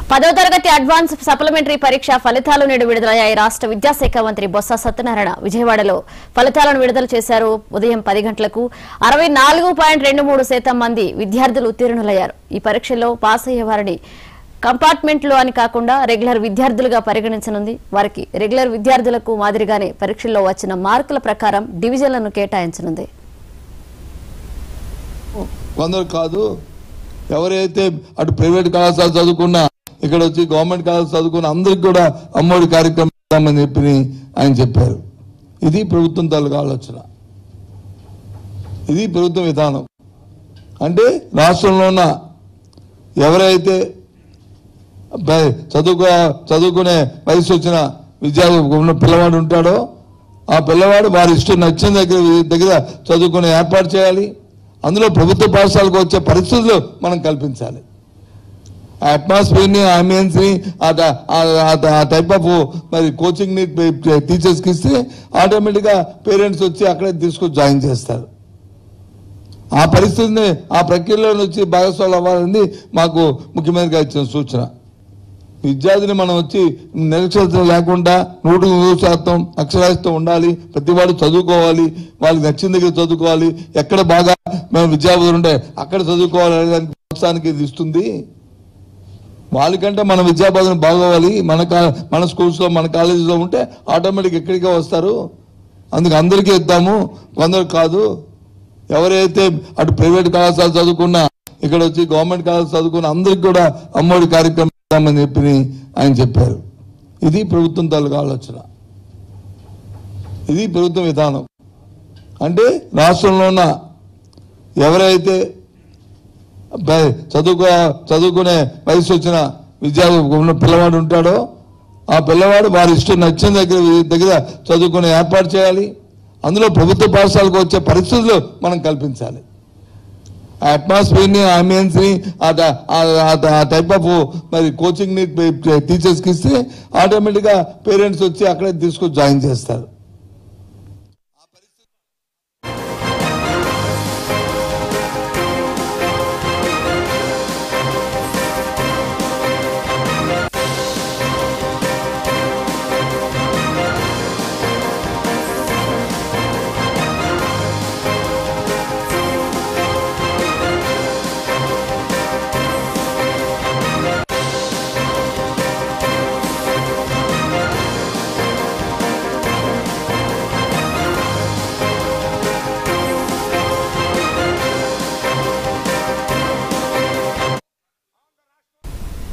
పదో తరగతి advance supplementary పరీక్ష ఫలితాలు నేడు విడుదలయ్యాయి రాష్ట్ర విద్యాశాఖ మంత్రి బొత్స సత్యనారాయణ విజయవాడలో ఫలితాలను విడుదల చేశారు ఉదయం పది గంటలకు అరవై నాలుగు పాయింట్ రెండు మూడు శాతం మంది విద్యార్థులు ఉత్తీర్ణులయ్యారు ఈ పరీక్షల్లో పాస్ అయ్యే వారిని కంపార్ట్మెంట్లో అని కాకుండా రెగ్యులర్ విద్యార్థులుగా పరిగణించనుంది వారికి రెగ్యులర్ విద్యార్థులకు మాదిరిగానే పరీక్షల్లో వచ్చిన మార్కుల ప్రకారం డివిజన్లను కేటాయించనుంది కొందరు కాదు ఎవరైతే అటు ప్రైవేట్ కళాశాల చదువుకున్నా ఇక్కడ వచ్చి గవర్నమెంట్ కళాశాల చదువుకున్న అందరికి కూడా అమ్మఒడి కార్యక్రమం ఇద్దామని చెప్పి ఆయన చెప్పారు ఇది ప్రభుత్వం తాలూకు ఆలోచన ఇది ప్రభుత్వం విధానం అంటే రాష్ట్రంలో ఉన్న ఎవరైతే బ- చదువుకో చదువుకునే వయసు వచ్చిన విద్యార్థి ఉన్న పిల్లవాడు ఉంటాడో ఆ పిల్లవాడు వారి ఇష్టం నచ్చిన దగ్గర దగ్గర చదువుకునే ఏర్పాటు చేయాలి అందులో ప్రభుత్వ పాఠశాలకు వచ్చే పరిస్థితులు మనం కల్పించాలి ఆ అట్మాస్ఫియర్ని ఆ అంబియన్స్ని ఆ టైప్ ఆఫ్ మరి కోచింగ్ని టీచర్స్కి ఇస్తే ఆటోమేటిక్గా పేరెంట్స్ వచ్చి అక్కడే తీసుకొచ్చి జాయిన్ చేస్తారు ఆ పరిస్థితిని ఆ ప్రక్రియలో వచ్చి భాగస్వాములు అవ్వాలని మాకు ముఖ్యమంత్రి గారు ఇచ్చిన సూచన విద్యార్థిని మనం వచ్చి నిరక్షరత లేకుండా నూటికి నూరు శాతం అక్షరాస్యత ఉండాలి ప్రతి వాడు చదువుకోవాలి వాళ్ళకి నచ్చిన దగ్గర చదువుకోవాలి ఎక్కడ బాగా మేము విద్యార్థులు ఉంటే అక్కడ చదువుకోవాలి అనే దానికి ప్రోత్సాహానికి ఇది ఇస్తుంది వాళ్ళకంటే మన విద్యాబోధన బాగోవాలి మన కా- మన స్కూల్స్లో మన కాలేజీలో ఉంటే ఆటోమేటిక్ ఎక్కడికే వస్తారు అందుకు అందరికీ ఇద్దాము కొందరు కాదు ఎవరైతే అటు ప్రైవేట్ కళాశాల చదువుకున్నా ఇక్కడ వచ్చి గవర్నమెంట్ కళాశాల చదువుకున్న అందరికి కూడా అమ్మఒడి కార్యక్రమం ఇద్దామని చెప్పి ఆయన చెప్పారు ఇది ప్రభుత్వం తాలూకు ఆలోచన ఇది ప్రభుత్వం విధానం అంటే రాష్ట్రంలో ఉన్న ఎవరైతే బ- చదువుకో చదువుకునే వయసు వచ్చిన విద్యార్థి ఉన్న పిల్లవాడు ఉంటాడో ఆ పిల్లవాడు వారి ఇష్టం నచ్చిన దగ్గర దగ్గర చదువుకునే ఏర్పాటు చేయాలి అందులో ప్రభుత్వ పాఠశాలకు వచ్చే పరిస్థితులు మనం కల్పించాలి ఆ అట్మాస్ఫియర్ని ఆ అంబియన్స్ని ఆ టైప్ ఆఫ్ మరి కోచింగ్ని టీచర్స్కి ఇస్తే ఆటోమేటిక్గా పేరెంట్స్ వచ్చి అక్కడే తీసుకొచ్చి జాయిన్ చేస్తారు